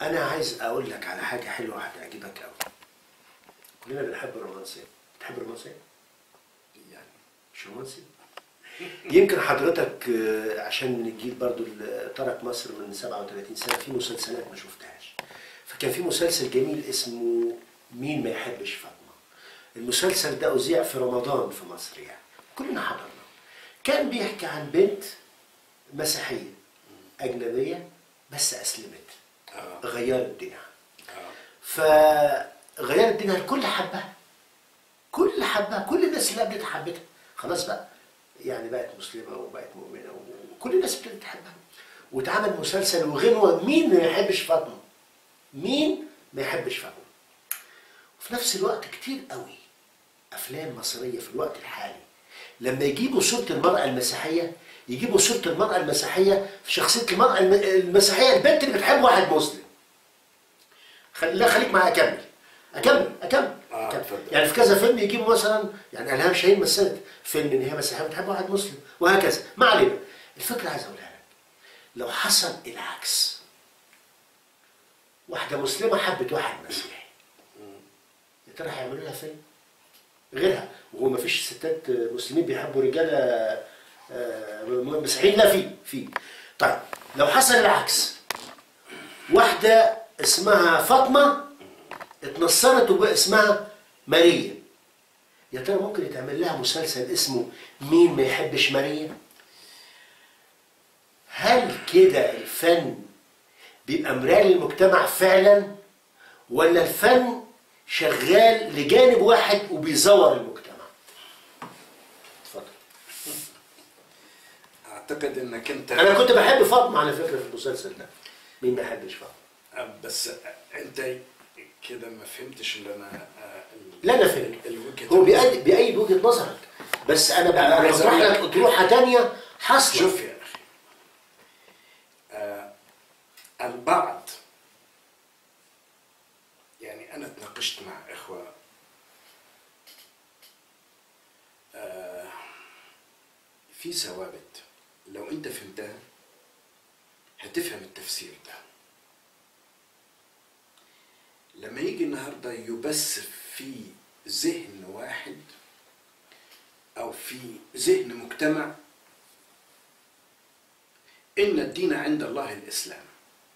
انا عايز اقول لك على حاجه حلوه هتعجبك قوي كلنا بنحب الرومانسيه بتحب الرومانسيه يعني مش رومانسي يمكن حضرتك آه، عشان من الجيل برضو اللي ترك مصر من 37 سنه في مسلسلات ما شفتهاش فكان في مسلسل جميل اسمه مين ما يحبش فاطمه المسلسل ده اذيع في رمضان في مصر يعني كلنا حضرنا كان بيحكي عن بنت مسيحيه اجنبيه بس اسلمت اه غيرت دينها اه فغيرت دينها الكل حبها كل حبها كل الناس اللي قبلتها حبتها خلاص بقى يعني بقت مسلمه وبقت مؤمنه وكل الناس ابتدت تحبها واتعمل مسلسل وغنوه مين ما يحبش فاطمه مين ما يحبش فاطمه وفي نفس الوقت كتير قوي افلام مصريه في الوقت الحالي لما يجيبوا صوره المراه المسيحيه يجيبوا صوره المراه المسيحيه في شخصيه المراه الم- المسيحيه البنت اللي بتحب واحد مسلم خلي لا خليك معايا اكمل اكمل اكمل آه، أكمل. اتفضل. يعني في كذا فيلم يجيبوا مثلا يعني الهام شاهين مثلت فيلم ان هي مسيحيه بتحب واحد مسلم وهكذا ما علينا الفكره عايز اقولها لك لو حصل العكس واحده مسلمه حبت واحد مسيحي يا ترى هيعملوا لها فيلم غيرها وهو ما فيش ستات مسلمين بيحبوا رجاله آه، مسيحيين لا في في طيب لو حصل العكس واحده اسمها فاطمه اتنصرت وبقى اسمها ماريا يا ترى ممكن يتعمل لها مسلسل اسمه مين ما يحبش ماريا هل كده الفن بيبقى مراية للمجتمع فعلا ولا الفن شغال لجانب واحد وبيزور المجتمع اتفضل اعتقد انك انت انا كنت بحب فاطمه على فكره في المسلسل ده مين ما يحبش فاطمه آه، بس انت كده ما فهمتش اللي انا آه، ال- لا انا فاهم الوجهة هو بيأيد بيأيد وجهه نظرك بس انا أنا بقى عايز بطرح أقول لك لك- اطروحه تانية حاصله شوف يا اخي آه البعض يعني انا اتناقشت مع اخوه آه في ثوابت لو انت فهمتها هتفهم التفسير ده لما يجي النهارده يبث في ذهن واحد او في ذهن مجتمع ان الدين عند الله الاسلام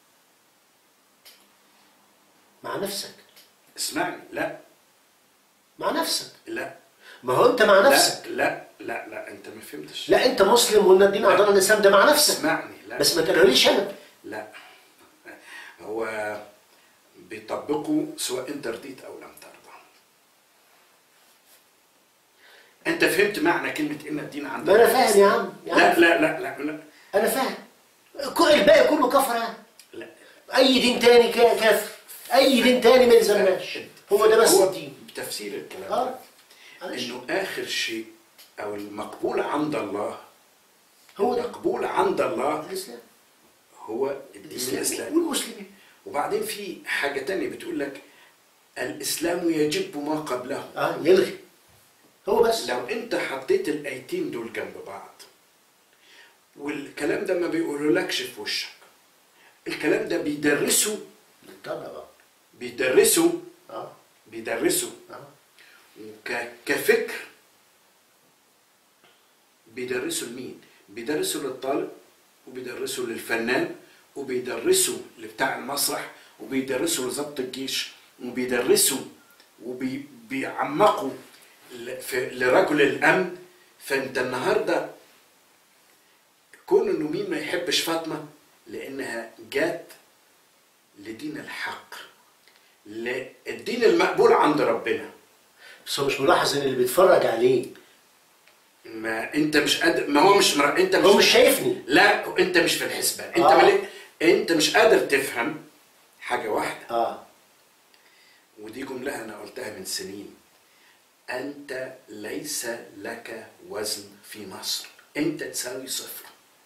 مع نفسك اسمعني لا مع نفسك لا ما هو انت مع لا نفسك لا لا لا انت ما فهمتش لا انت مسلم وان الدين لا. عندنا الاسلام ده مع نفسك اسمعني لا بس ما تقوليش انا لا هو بيطبقوا سواء انت رضيت او لم ترضى انت فهمت معنى كلمه ان الدين عند ما انا الله فاهم يا الإسلام؟ عم يا لا عم لا لا لا لا انا فاهم كل الباقي كله كفر يعني لا اي دين تاني كا- كافر اي دين تاني ما يلزمناش هو ده بس هو الدين تفسير الكلام اه ده معلش انه اخر شيء او المقبول عند الله هو ده المقبول عند الله الاسلام هو الدين الاسلامي والمسلمين وبعدين في حاجه تانية بتقول لك الاسلام يجب ما قبله اه يلغي هو بس لو انت حطيت الايتين دول جنب بعض والكلام ده ما بيقولولكش في وشك الكلام ده بيدرسوا بالطبع بقى بيدرسوا اه بيدرسوا اه ك- كفكر بيدرسوا لمين؟ بيدرسوا للطالب وبيدرسوا للفنان وبيدرسوا لبتاع المسرح وبيدرسوا لضبط الجيش وبيدرسوا وبيعمقوا لرجل الامن فانت النهارده كون انه مين ما يحبش فاطمه لانها جات لدين الحق للدين المقبول عند ربنا بس هو مش ملاحظ ان اللي بيتفرج عليه ما انت مش قادر ما هو مش مر... انت مش هو مش شايفني لا انت مش في الحسبان انت آه. ملك... انت مش قادر تفهم حاجه واحده اه ودي جمله انا قلتها من سنين انت ليس لك وزن في مصر انت تساوي صفر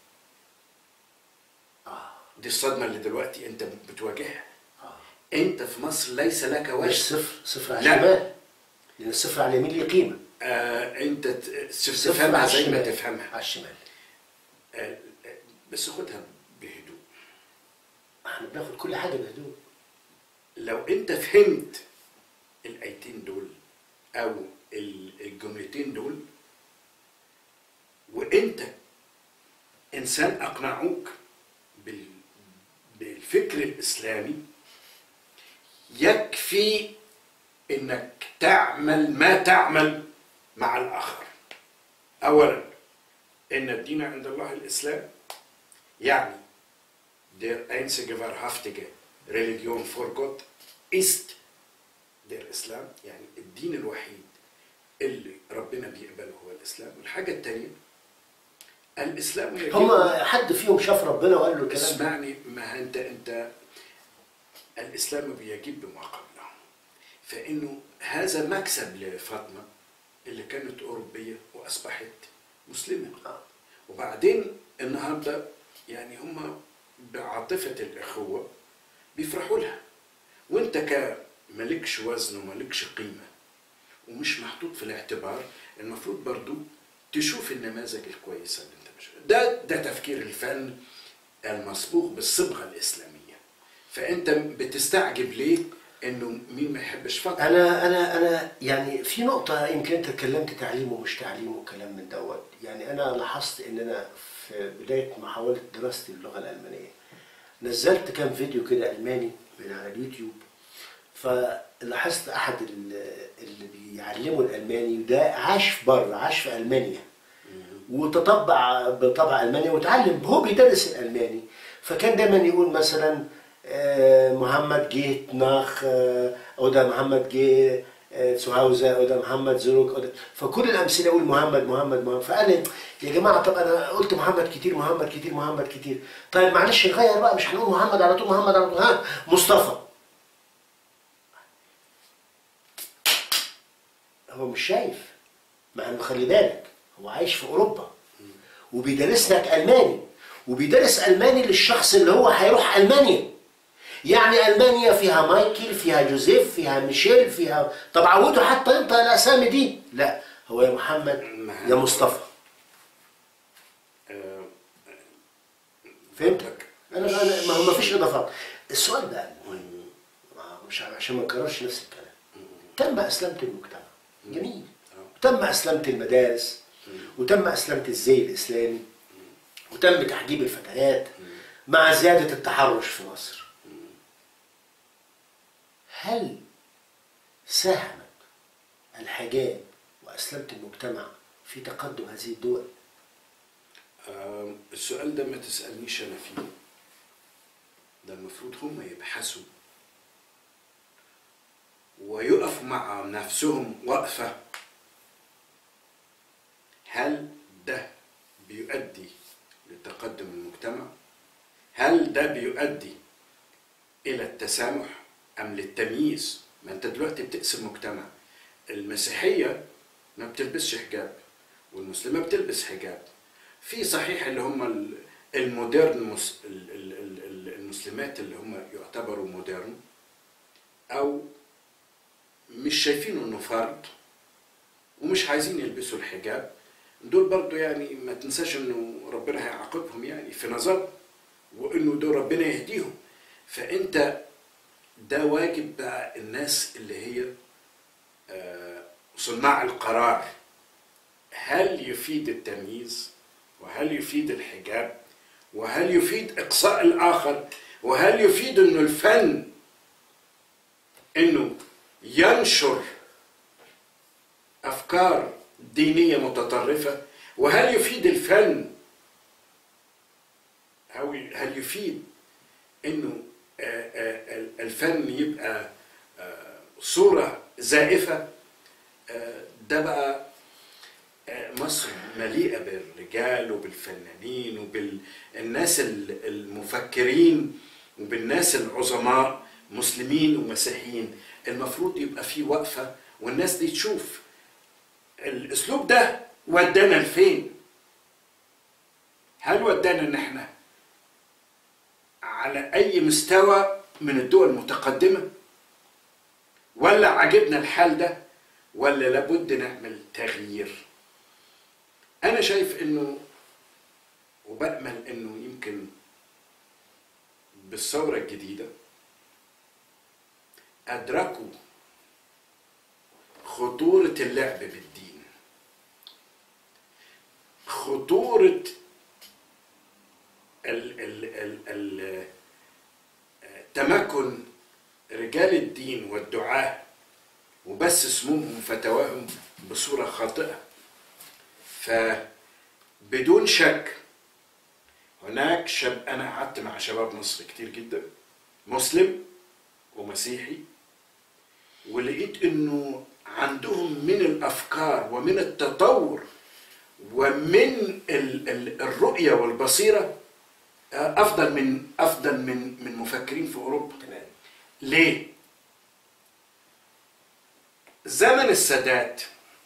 اه دي الصدمه اللي دلوقتي انت بتواجهها اه انت في مصر ليس لك مش وزن صفر صفر على لا. الشمال لان الصفر على اليمين ليه قيمه آه انت ت- صفر تفهمها على زي ما الشمال. تفهمها على الشمال آه، آه، بس خدها بهدوء احنا بناخد كل حاجه بهدوء لو انت فهمت الايتين دول او ال- الجملتين دول وانت انسان اقنعوك بال- بالفكر الاسلامي يكفي انك تعمل ما تعمل مع الاخر اولا ان الدين عند الله الاسلام يعني der einzige wahrhaftige Religion vor Gott ist der Islam يعني الدين الوحيد اللي ربنا بيقبله هو الإسلام والحاجة الثانية الإسلام يجب هم حد فيهم شاف ربنا وقال له الكلام ده اسمعني ما انت انت الاسلام بيجيب بما قبله فانه هذا مكسب لفاطمه اللي كانت اوروبيه واصبحت مسلمه آه. وبعدين النهارده يعني هم بعاطفه الاخوه بيفرحوا لها وانت كملكش وزن وملكش قيمه ومش محطوط في الاعتبار المفروض برضو تشوف النماذج الكويسه اللي انت مش ده ده تفكير الفن المصبوغ بالصبغه الاسلاميه فانت بتستعجب ليه انه مين ما يحبش فقط انا انا انا يعني في نقطه يمكن انت اتكلمت تعليم ومش تعليم وكلام من دوت يعني انا لاحظت ان انا في بدايه محاوله دراستي اللغه الالمانيه نزلت كام فيديو كده الماني من على اليوتيوب فلاحظت احد ال- اللي بيعلموا الالماني وده عاش في بره عاش في المانيا وتطبع بطبع الماني وتعلم هو بيدرس الالماني فكان دايما يقول مثلا آه، محمد جيت ناخ آه، oder محمد جه آه، zu Hause oder محمد زوروك oder فكل الامثله يقول محمد محمد محمد فقال لي يا جماعه طب انا قلت محمد كتير محمد كتير محمد كتير طيب معلش نغير بقى مش هنقول محمد على طول محمد على طول ها مصطفى هو مش شايف مع انه خلي بالك هو عايش في اوروبا وبيدرس لك الماني وبيدرس الماني للشخص اللي هو هيروح المانيا يعني المانيا فيها مايكل فيها جوزيف فيها ميشيل فيها طب عودوا حتى ينطق الاسامي دي لا هو يا محمد يا مصطفى آه، فهمتك انا أنا- ما هو ما فيش اضافات السؤال بقى المهم ما- مش عشان ما نكررش نفس الكلام تم اسلمه المجتمع جميل تم اسلمه المدارس وتم اسلمه الزي الاسلامي وتم تحجيب الفتيات مع زياده التحرش في مصر هل ساهمت الحجاب واسلمه المجتمع في تقدم هذه الدول؟ آه، السؤال ده ما تسألنيش أنا فيه ده المفروض هم يبحثوا ويقفوا مع نفسهم وقفة هل ده بيؤدي لتقدم المجتمع؟ هل ده بيؤدي إلى التسامح أم للتمييز؟ ما أنت دلوقتي بتقسم مجتمع المسيحية ما بتلبسش حجاب والمسلمة بتلبس حجاب في صحيح اللي هم ال- المودرن مس- ال- ال- ال- ال- المسلمات اللي هم يعتبروا مودرن او مش شايفين انه فرض ومش عايزين يلبسوا الحجاب دول برضو يعني ما تنساش انه ربنا هيعاقبهم يعني في نظر وانه دول ربنا يهديهم فانت ده واجب بقى الناس اللي هي آه، صناع القرار هل يفيد التمييز وهل يفيد الحجاب وهل يفيد اقصاء الاخر وهل يفيد انه الفن انه ينشر افكار دينيه متطرفه وهل يفيد الفن او هل يفيد انه آه، آه، الفن يبقى آه، صوره زائفه آه، ده بقى آه، مصر مليئه بالرجال وبالفنانين وبالناس ال- المفكرين وبالناس العظماء مسلمين ومسيحيين المفروض يبقى في وقفه والناس دي تشوف الاسلوب ده ودانا لفين هل ودانا ان احنا على اي مستوى من الدول المتقدمه ولا عجبنا الحال ده ولا لابد نعمل تغيير انا شايف انه وبامل انه يمكن بالثوره الجديده أدركوا خطورة اللعب بالدين خطورة ال ال ال ال تمكن رجال الدين والدعاة وبس سمومهم وفتواهم بصورة خاطئة فبدون شك هناك شاب أنا قعدت مع شباب مصر كتير جدا مسلم ومسيحي ولقيت انه عندهم من الافكار ومن التطور ومن ال- ال- الرؤيه والبصيره آه، افضل من افضل من من مفكرين في اوروبا تمام ليه؟ زمن السادات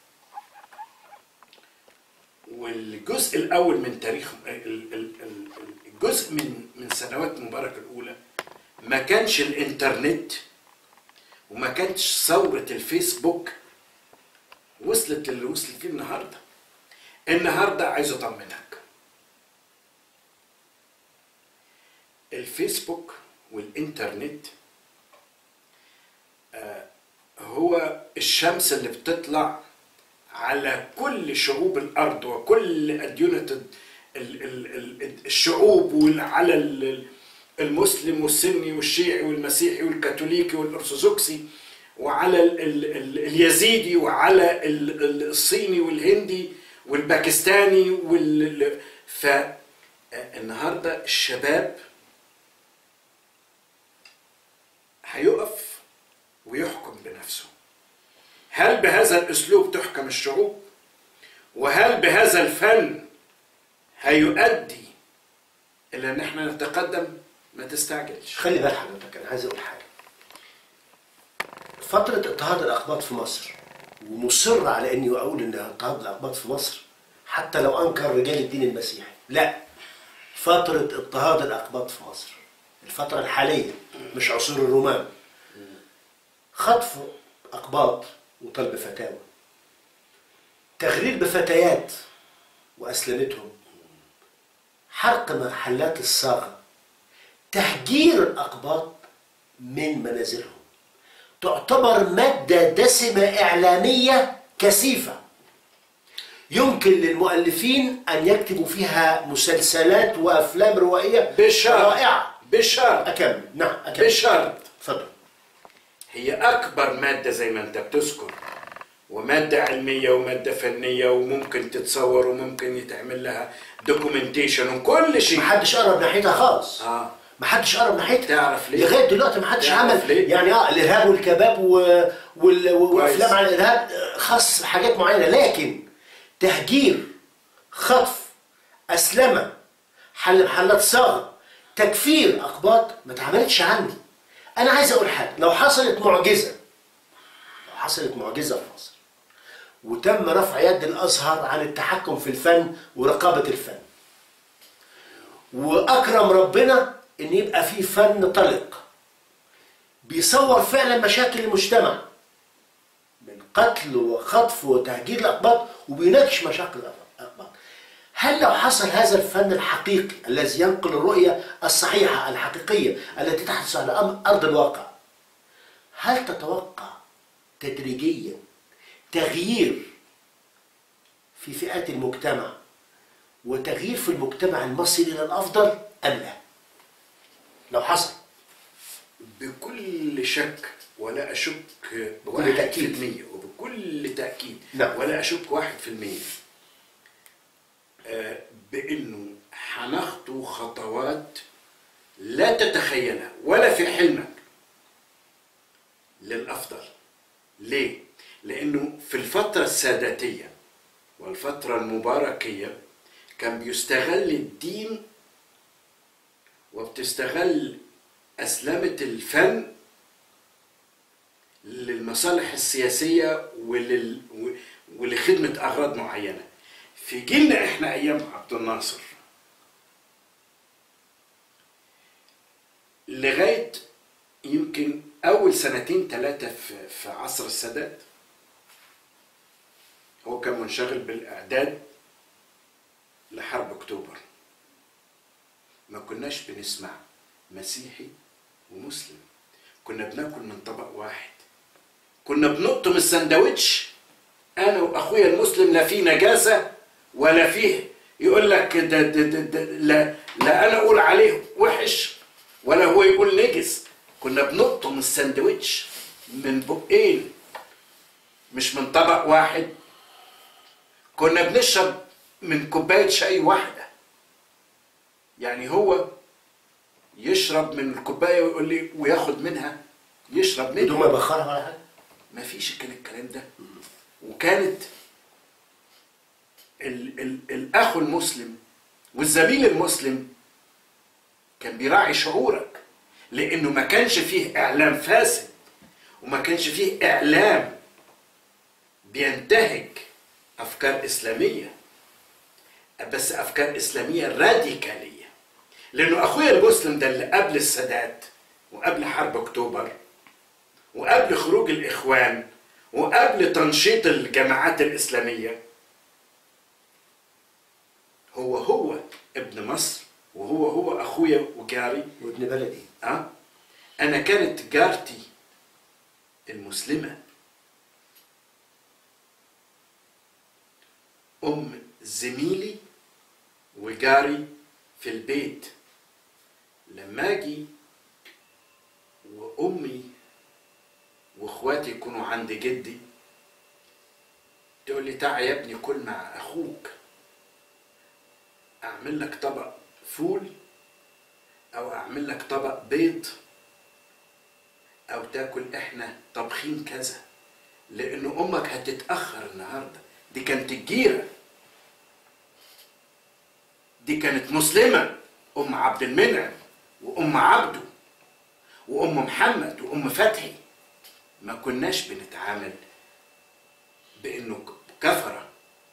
والجزء الاول من تاريخ ال- ال- ال- الجزء من من سنوات مبارك الاولى ما كانش الانترنت وما كانش ثوره الفيسبوك وصلت اللي وصلت فيه النهارده النهارده عايز اطمنك الفيسبوك والانترنت آه، هو الشمس اللي بتطلع على كل شعوب الارض وكل ادينه ال- ال- ال- الشعوب وعلى ال- المسلم والسني والشيعي والمسيحي والكاثوليكي والارثوذكسي وعلى ال ال ال اليزيدي وعلى ال- ال- الصيني والهندي والباكستاني وال فالنهارده الشباب هيقف ويحكم بنفسه هل بهذا الاسلوب تحكم الشعوب وهل بهذا الفن هيؤدي الى ان احنا نتقدم ما تستعجلش خلي بال حضرتك انا عايز اقول حاجه فتره اضطهاد الاقباط في مصر ومصر على اني اقول ان اضطهاد الاقباط في مصر حتى لو انكر رجال الدين المسيحي لا فتره اضطهاد الاقباط في مصر الفتره الحاليه مش عصور الرومان خطف اقباط وطلب فتاوى تغرير بفتيات واسلمتهم حرق محلات الصاغه تهجير الأقباط من منازلهم تعتبر مادة دسمة إعلامية كثيفة يمكن للمؤلفين أن يكتبوا فيها مسلسلات وأفلام روائية بشرط رائعة بشرط أكمل نعم أكمل بشرط اتفضل هي اكبر ماده زي ما انت بتذكر وماده علميه وماده فنيه وممكن تتصور وممكن يتعمل لها دوكيومنتيشن وكل شيء محدش قرب ناحيتها خالص اه محدش قرب ناحيتها تعرف ليه؟ لغايه دلوقتي محدش تعرف عمل ليه؟ يعني اه الارهاب والكباب و... وال... والافلام كويس. على الارهاب خاص بحاجات معينه لكن تهجير خطف اسلمه حل محلات صاغه تكفير اقباط ما اتعملتش عندي انا عايز اقول حاجه لو حصلت معجزه لو حصلت معجزه في مصر وتم رفع يد الازهر عن التحكم في الفن ورقابه الفن واكرم ربنا ان يبقى في فن طلق بيصور فعلا مشاكل المجتمع من قتل وخطف وتهجير الاقباط وبيناقش مشاكل الاقباط هل لو حصل هذا الفن الحقيقي الذي ينقل الرؤيه الصحيحه الحقيقيه التي تحدث على أم- ارض الواقع هل تتوقع تدريجيا تغيير في فئات المجتمع وتغيير في المجتمع المصري الى الافضل ام لا؟ لو حصل بكل شك ولا اشك بكل واحد في تأكيد. المية وبكل تأكيد نعم. ولا اشك واحد في المية آه، بانه هنخطو خطوات لا تتخيلها ولا في حلمك للافضل ليه لانه في الفتره الساداتيه والفتره المباركيه كان بيستغل الدين وبتستغل أسلمة الفن للمصالح السياسية ولل... ولخدمة أغراض معينة في جيلنا إحنا أيام عبد الناصر لغاية يمكن أول سنتين ثلاثة في, في عصر السادات هو كان منشغل بالإعداد لحرب أكتوبر ما كناش بنسمع مسيحي ومسلم كنا بناكل من طبق واحد كنا بنقطم السندوتش انا واخويا المسلم لا فيه نجاسه ولا فيه يقول لك ده ده ده ده لا لا انا اقول عليه وحش ولا هو يقول نجس كنا بنقطم السندوتش من بقين مش من طبق واحد كنا بنشرب من كوبايه شاي واحده يعني هو يشرب من الكوبايه ويقول لي وياخد منها يشرب بدون منها ما يبخرها ولا حاجه ما فيش كان الكلام ده وكانت ال ال الاخ المسلم والزميل المسلم كان بيراعي شعورك لانه ما كانش فيه اعلام فاسد وما كانش فيه اعلام بينتهج افكار اسلاميه بس افكار اسلاميه راديكاليه لانه اخويا المسلم ده اللي قبل السادات وقبل حرب اكتوبر وقبل خروج الاخوان وقبل تنشيط الجماعات الاسلاميه هو هو ابن مصر وهو هو اخويا وجاري وابن بلدي أه؟ انا كانت جارتي المسلمه ام زميلي وجاري في البيت لما اجي وامي واخواتي يكونوا عند جدي تقول لي تعا يا ابني كل مع اخوك اعمل لك طبق فول او اعمل لك طبق بيض او تاكل احنا طبخين كذا لان امك هتتاخر النهارده دي كانت الجيره دي كانت مسلمه ام عبد المنعم وام عبده وام محمد وام فتحي ما كناش بنتعامل بانه كفره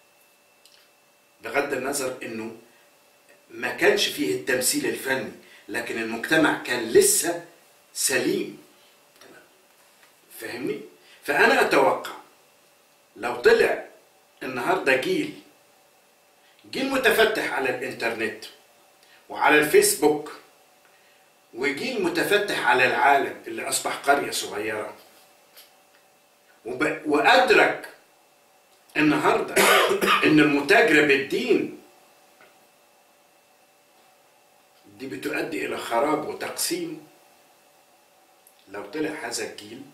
بغض النظر انه ما كانش فيه التمثيل الفني لكن المجتمع كان لسه سليم تمام فاهمني فانا اتوقع لو طلع النهارده جيل جيل متفتح على الانترنت وعلى الفيسبوك وجيل متفتح على العالم اللي اصبح قريه صغيره وب... وادرك النهارده ان المتاجره بالدين دي بتؤدي الى خراب وتقسيم لو طلع هذا الجيل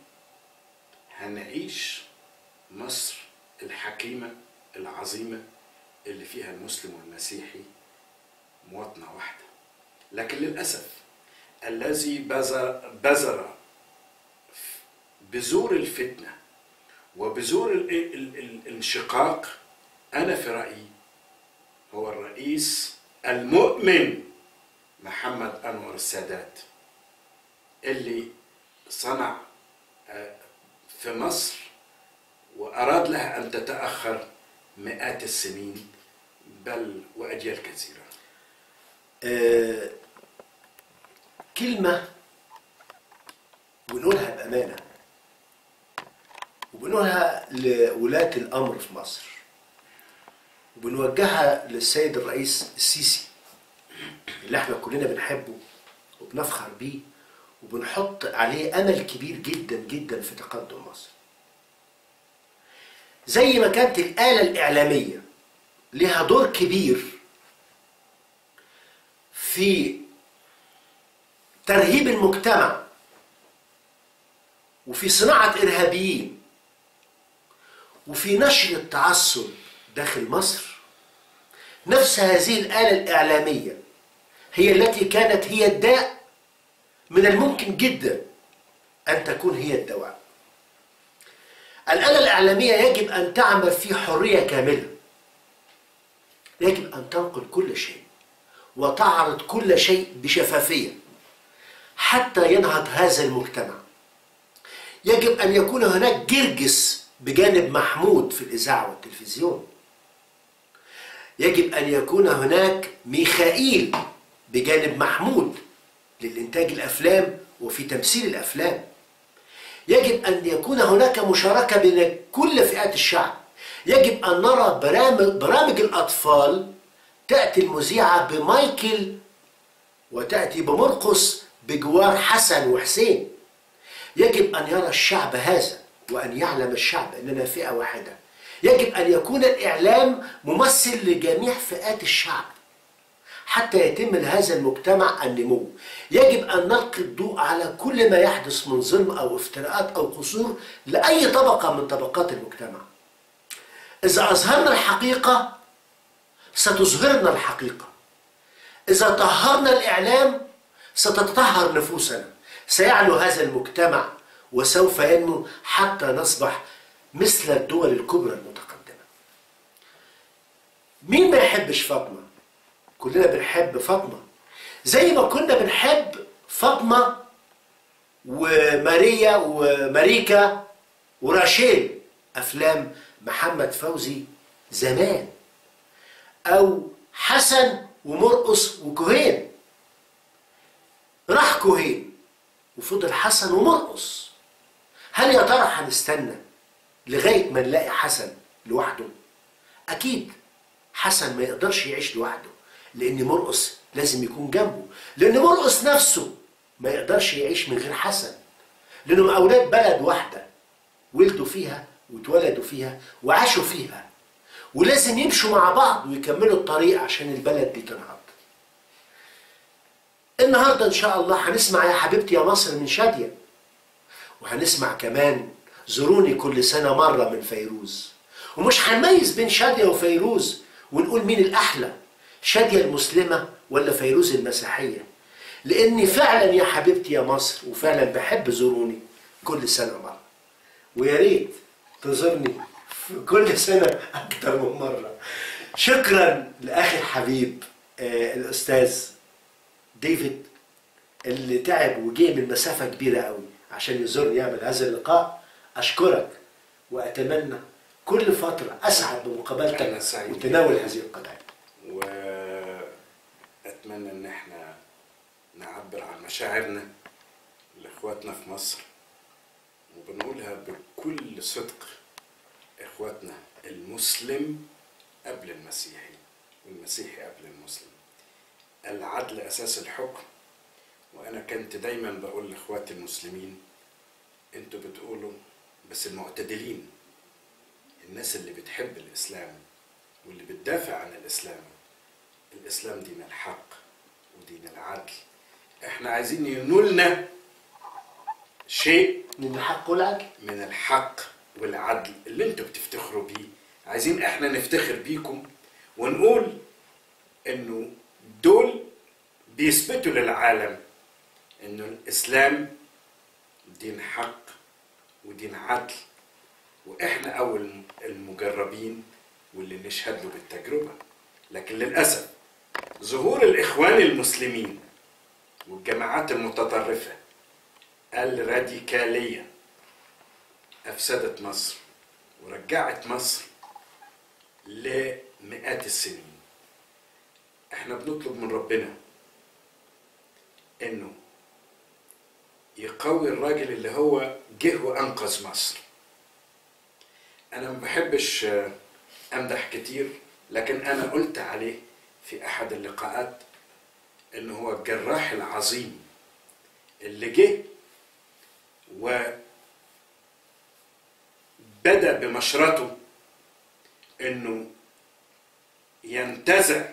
هنعيش مصر الحكيمه العظيمه اللي فيها المسلم والمسيحي مواطنه واحده لكن للاسف الذي بذر بذر بذور الفتنه وبذور ال- ال- ال- الانشقاق انا في رايي هو الرئيس المؤمن محمد انور السادات اللي صنع آه، في مصر واراد لها ان تتاخر مئات السنين بل واجيال كثيره آه، كلمة بنقولها بأمانة وبنقولها لولاة الأمر في مصر وبنوجهها للسيد الرئيس السيسي اللي احنا كلنا بنحبه وبنفخر بيه وبنحط عليه أمل كبير جدا جدا في تقدم مصر زي ما كانت الآلة الإعلامية لها دور كبير في ترهيب المجتمع وفي صناعة إرهابيين وفي نشر التعصب داخل مصر نفس هذه الآلة الإعلامية هي التي كانت هي الداء من الممكن جدا أن تكون هي الدواء الآلة الإعلامية يجب أن تعمل في حرية كاملة يجب أن تنقل كل شيء وتعرض كل شيء بشفافية حتى ينهض هذا المجتمع يجب أن يكون هناك جرجس بجانب محمود في الإذاعة والتلفزيون يجب أن يكون هناك ميخائيل بجانب محمود للإنتاج الأفلام وفي تمثيل الأفلام يجب أن يكون هناك مشاركة بين كل فئات الشعب يجب أن نرى برامج, برامج الأطفال تأتي المذيعة بمايكل وتأتي بمرقص بجوار حسن وحسين يجب أن يرى الشعب هذا وأن يعلم الشعب أننا فئة واحدة يجب أن يكون الإعلام ممثل لجميع فئات الشعب حتى يتم لهذا المجتمع النمو يجب أن نلقي الضوء على كل ما يحدث من ظلم أو افتراءات أو قصور لأي طبقة من طبقات المجتمع إذا أظهرنا الحقيقة ستظهرنا الحقيقة إذا طهرنا الإعلام ستتطهر نفوسنا سيعلو هذا المجتمع وسوف ينمو حتى نصبح مثل الدول الكبرى المتقدمة مين ما يحبش فاطمة كلنا بنحب فاطمة زي ما كنا بنحب فاطمة وماريا وماريكا وراشيل أفلام محمد فوزي زمان أو حسن ومرقص وكوهين راح كوهين وفضل حسن ومرقص هل يا ترى هنستنى لغاية ما نلاقي حسن لوحده أكيد حسن ما يقدرش يعيش لوحده لأن مرقص لازم يكون جنبه لأن مرقص نفسه ما يقدرش يعيش من غير حسن لأنهم أولاد بلد واحدة ولدوا فيها واتولدوا فيها وعاشوا فيها ولازم يمشوا مع بعض ويكملوا الطريق عشان البلد دي تنهض النهارده ان شاء الله هنسمع يا حبيبتي يا مصر من شاديه وهنسمع كمان زوروني كل سنه مره من فيروز ومش هنميز بين شاديه وفيروز ونقول مين الاحلى شاديه المسلمه ولا فيروز المسيحيه لاني فعلا يا حبيبتي يا مصر وفعلا بحب زوروني كل سنه مره ويا ريت تزورني في كل سنه اكتر من مره شكرا لاخي الحبيب آه الاستاذ ديفيد اللي تعب وجه من مسافه كبيره قوي عشان يزورني يعمل هذا اللقاء اشكرك واتمنى كل فتره اسعد أنا بمقابلتك سعيد وتناول جداً. هذه القضايا وأتمنى إن إحنا نعبر عن مشاعرنا لإخواتنا في مصر وبنقولها بكل صدق إخواتنا المسلم قبل المسيحي والمسيحي قبل المسلم العدل أساس الحكم وأنا كنت دايما بقول لإخواتي المسلمين أنتوا بتقولوا بس المعتدلين الناس اللي بتحب الإسلام واللي بتدافع عن الإسلام الإسلام دين الحق ودين العدل إحنا عايزين ينولنا شيء من الحق والعدل من الحق والعدل اللي انتوا بتفتخروا بيه عايزين احنا نفتخر بيكم ونقول انه دول بيثبتوا للعالم انه الاسلام دين حق ودين عدل واحنا اول المجربين واللي نشهد له بالتجربه لكن للاسف ظهور الاخوان المسلمين والجماعات المتطرفه الراديكاليه أفسدت مصر ورجعت مصر لمئات السنين احنا بنطلب من ربنا انه يقوي الراجل اللي هو جه وانقذ مصر انا ما بحبش آه، امدح كتير لكن انا قلت عليه في احد اللقاءات انه هو الجراح العظيم اللي جه و بدا بمشرته انه ينتزع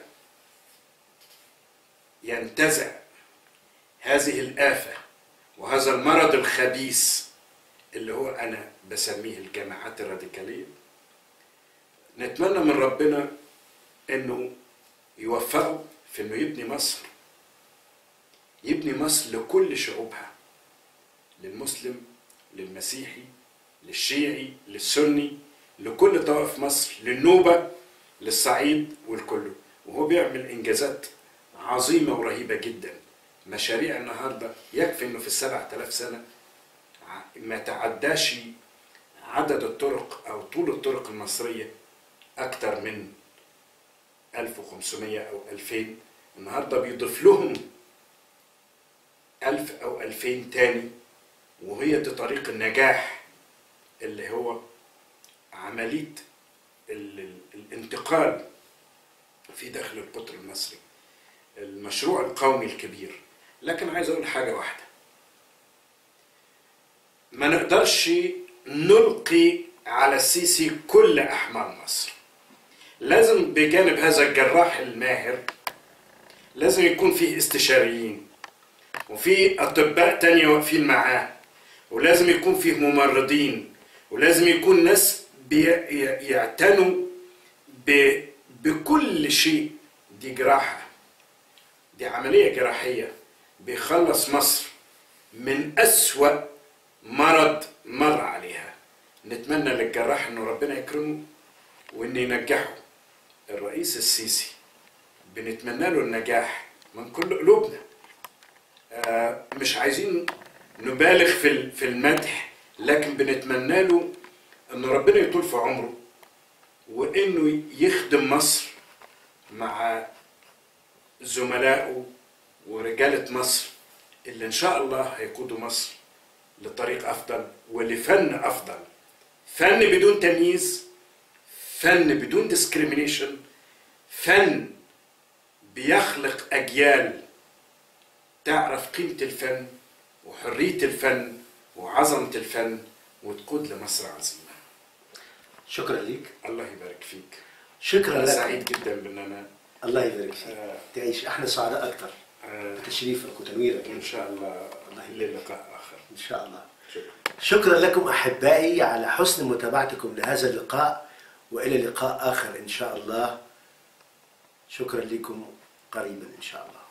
ينتزع هذه الآفة وهذا المرض الخبيث اللي هو أنا بسميه الجماعات الراديكالية نتمنى من ربنا إنه يوفقه في إنه يبني مصر يبني مصر لكل شعوبها للمسلم للمسيحي للشيعي للسني لكل طوائف مصر للنوبة للصعيد والكله وهو بيعمل إنجازات عظيمة ورهيبة جدا مشاريع النهاردة يكفي إنه في السبعة آلاف سنة ع- ما تعداش عدد الطرق أو طول الطرق المصرية أكتر من 1500 أو 2000 النهاردة بيضيف لهم 1000 أو 2000 تاني وهي دي طريق النجاح اللي هو عملية ال- ال- الانتقال في داخل القطر المصري المشروع القومي الكبير لكن عايز اقول حاجة واحدة ما نقدرش نلقي على السيسي كل احمال مصر لازم بجانب هذا الجراح الماهر لازم يكون فيه استشاريين وفي اطباء تانية واقفين معاه ولازم يكون فيه ممرضين ولازم يكون ناس بيعتنوا ب- بكل شيء دي جراحة دي عملية جراحية بيخلص مصر من أسوأ مرض مر عليها نتمنى للجراح انه ربنا يكرمه وان ينجحه الرئيس السيسي بنتمنى له النجاح من كل قلوبنا آه، مش عايزين نبالغ في ال- في المدح لكن بنتمنى له ان ربنا يطول في عمره وانه يخدم مصر مع زملائه ورجالة مصر اللي ان شاء الله هيقودوا مصر لطريق افضل ولفن افضل فن بدون تمييز فن بدون ديسكريميشن فن بيخلق اجيال تعرف قيمة الفن وحرية الفن وعظمة الفن وتقود لمصر عظيمة شكرا لك الله يبارك فيك شكرا أنا لك سعيد جدا بأن أنا الله يبارك فيك آه، تعيش احنا سعداء اكثر آه، بتشريفك وتنويرك إن شاء الله للقاء آخر ان شاء الله شكرا شكرا لكم احبائي على حسن متابعتكم لهذا اللقاء والى لقاء اخر ان شاء الله شكرا لكم قريبا ان شاء الله